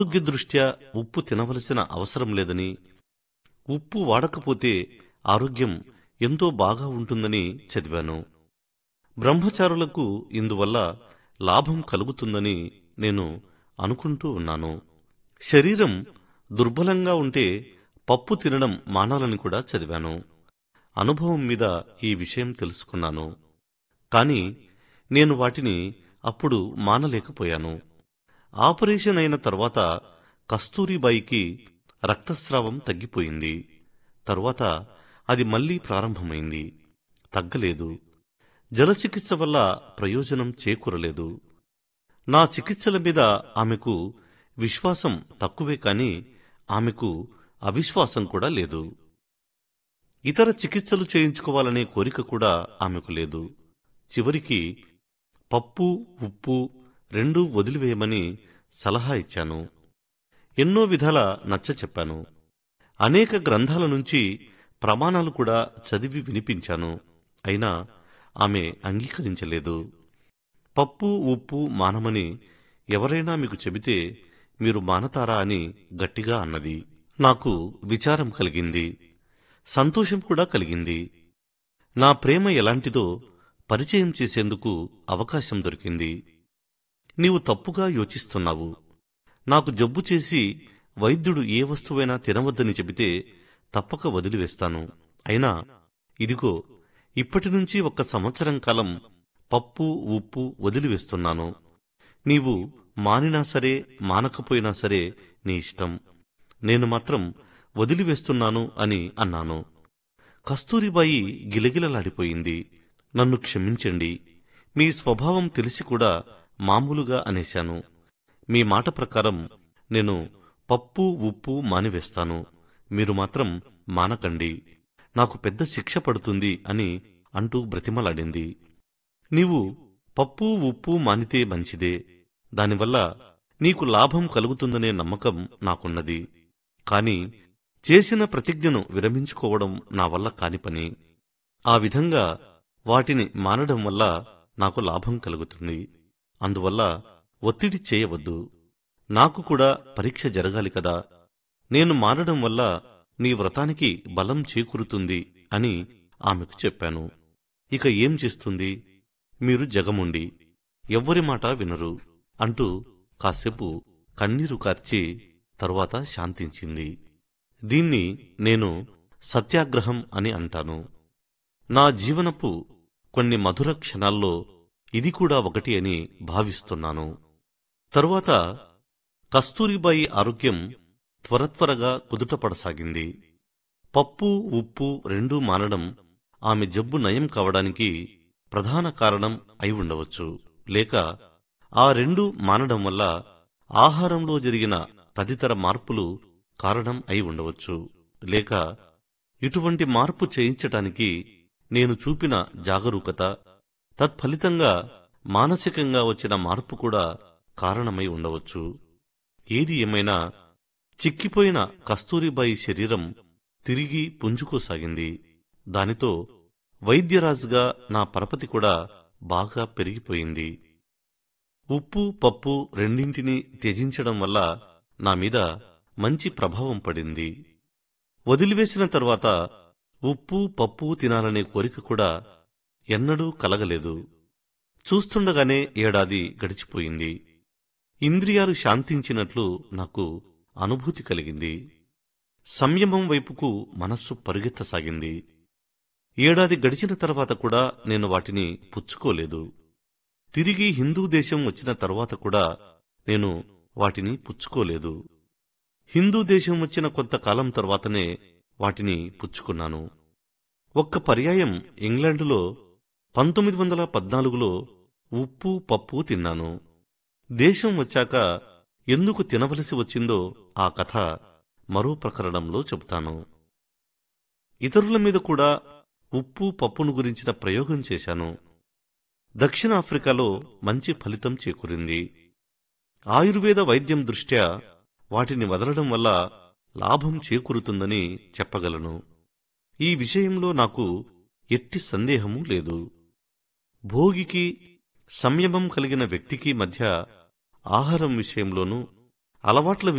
ఆరోగ్య దృష్ట్యా ఉప్పు తినవలసిన అవసరం లేదని ఉప్పు వాడకపోతే ఆరోగ్యం ఎంతో బాగా ఉంటుందని చదివాను బ్రహ్మచారులకు ఇందువల్ల లాభం కలుగుతుందని నేను అనుకుంటూ ఉన్నాను శరీరం దుర్బలంగా ఉంటే పప్పు తినడం మానాలని కూడా చదివాను అనుభవం మీద ఈ విషయం తెలుసుకున్నాను కాని నేను వాటిని అప్పుడు మానలేకపోయాను ఆపరేషన్ అయిన తర్వాత కస్తూరిబాయికి రక్తస్రావం తగ్గిపోయింది తరువాత అది మళ్లీ ప్రారంభమైంది తగ్గలేదు జలచికిత్స వల్ల ప్రయోజనం చేకూరలేదు నా చికిత్సల మీద ఆమెకు విశ్వాసం తక్కువే కాని ఆమెకు అవిశ్వాసం కూడా లేదు ఇతర చికిత్సలు చేయించుకోవాలనే కోరిక కూడా ఆమెకు లేదు చివరికి పప్పు ఉప్పు రెండూ వదిలివేయమని సలహా ఇచ్చాను ఎన్నో విధాల నచ్చ చెప్పాను అనేక గ్రంథాల నుంచి ప్రమాణాలు కూడా చదివి వినిపించాను అయినా ఆమె అంగీకరించలేదు పప్పు ఉప్పు మానమని ఎవరైనా మీకు చెబితే మీరు మానతారా అని గట్టిగా అన్నది నాకు విచారం కలిగింది సంతోషం కూడా కలిగింది నా ప్రేమ ఎలాంటిదో పరిచయం చేసేందుకు అవకాశం దొరికింది నీవు తప్పుగా యోచిస్తున్నావు నాకు జబ్బు చేసి వైద్యుడు ఏ వస్తువైనా తినవద్దని చెబితే తప్పక వదిలివేస్తాను అయినా ఇదిగో ఇప్పటినుంచి ఒక్క సంవత్సరం కాలం పప్పు ఉప్పు వదిలివేస్తున్నాను నీవు మానినా సరే మానకపోయినా సరే నీ ఇష్టం నేను మాత్రం వదిలివేస్తున్నాను అని అన్నాను కస్తూరిబాయి గిలగిలలాడిపోయింది నన్ను క్షమించండి మీ స్వభావం తెలిసి కూడా మామూలుగా అనేశాను మీ మాట ప్రకారం నేను పప్పు ఉప్పు మానివేస్తాను మీరు మాత్రం మానకండి నాకు పెద్ద శిక్ష పడుతుంది అని అంటూ బ్రతిమలాడింది నీవు పప్పు ఉప్పు మానితే మంచిదే దానివల్ల నీకు లాభం కలుగుతుందనే నమ్మకం నాకున్నది కాని చేసిన ప్రతిజ్ఞను విరమించుకోవడం నా వల్ల కాని పని ఆ విధంగా వాటిని మానడం వల్ల నాకు లాభం కలుగుతుంది అందువల్ల ఒత్తిడి చేయవద్దు నాకు కూడా పరీక్ష జరగాలి కదా నేను మానడం వల్ల నీ వ్రతానికి బలం చేకూరుతుంది అని ఆమెకు చెప్పాను ఇక ఏం చేస్తుంది మీరు జగముండి ఎవ్వరి మాట వినరు అంటూ కాసేపు కన్నీరు కార్చి తరువాత శాంతించింది దీన్ని నేను సత్యాగ్రహం అని అంటాను నా జీవనపు కొన్ని మధుర క్షణాల్లో ఇది కూడా ఒకటి అని భావిస్తున్నాను తరువాత కస్తూరిబాయి ఆరోగ్యం త్వరత్వరగా కుదుటపడసాగింది పప్పు ఉప్పు రెండూ మానడం ఆమె జబ్బు నయం కావడానికి ప్రధాన కారణం అయి ఉండవచ్చు లేక ఆ రెండు మానడం వల్ల ఆహారంలో జరిగిన తదితర మార్పులు కారణం అయి ఉండవచ్చు లేక ఇటువంటి మార్పు చేయించటానికి నేను చూపిన జాగరూకత తత్ఫలితంగా మానసికంగా వచ్చిన మార్పు కూడా కారణమై ఉండవచ్చు ఏది ఏమైనా చిక్కిపోయిన కస్తూరిబాయి శరీరం తిరిగి పుంజుకోసాగింది దానితో వైద్యరాజుగా నా పరపతి కూడా బాగా పెరిగిపోయింది ఉప్పు పప్పు రెండింటినీ త్యజించడం వల్ల నా మీద మంచి ప్రభావం పడింది వదిలివేసిన తర్వాత ఉప్పు పప్పు తినాలనే కోరిక కూడా ఎన్నడూ కలగలేదు చూస్తుండగానే ఏడాది గడిచిపోయింది ఇంద్రియాలు శాంతించినట్లు నాకు అనుభూతి కలిగింది సంయమం వైపుకు మనస్సు పరుగెత్తసాగింది ఏడాది గడిచిన తర్వాత కూడా నేను వాటిని పుచ్చుకోలేదు తిరిగి హిందూ దేశం వచ్చిన తర్వాత కూడా నేను వాటిని పుచ్చుకోలేదు హిందూ దేశం వచ్చిన కొంతకాలం తర్వాతనే వాటిని పుచ్చుకున్నాను ఒక్క పర్యాయం ఇంగ్లాండులో పంతొమ్మిది వందల పద్నాలుగులో ఉప్పు పప్పు తిన్నాను దేశం వచ్చాక ఎందుకు తినవలసి వచ్చిందో ఆ కథ మరో ప్రకరణంలో చెబుతాను ఇతరుల మీద కూడా ఉప్పు పప్పును గురించిన ప్రయోగం చేశాను దక్షిణాఫ్రికాలో మంచి ఫలితం చేకూరింది ఆయుర్వేద వైద్యం దృష్ట్యా వాటిని వదలడం వల్ల లాభం చేకూరుతుందని చెప్పగలను ఈ విషయంలో నాకు ఎట్టి సందేహమూ లేదు భోగికి సంయమం కలిగిన వ్యక్తికి మధ్య ఆహారం విషయంలోనూ అలవాట్ల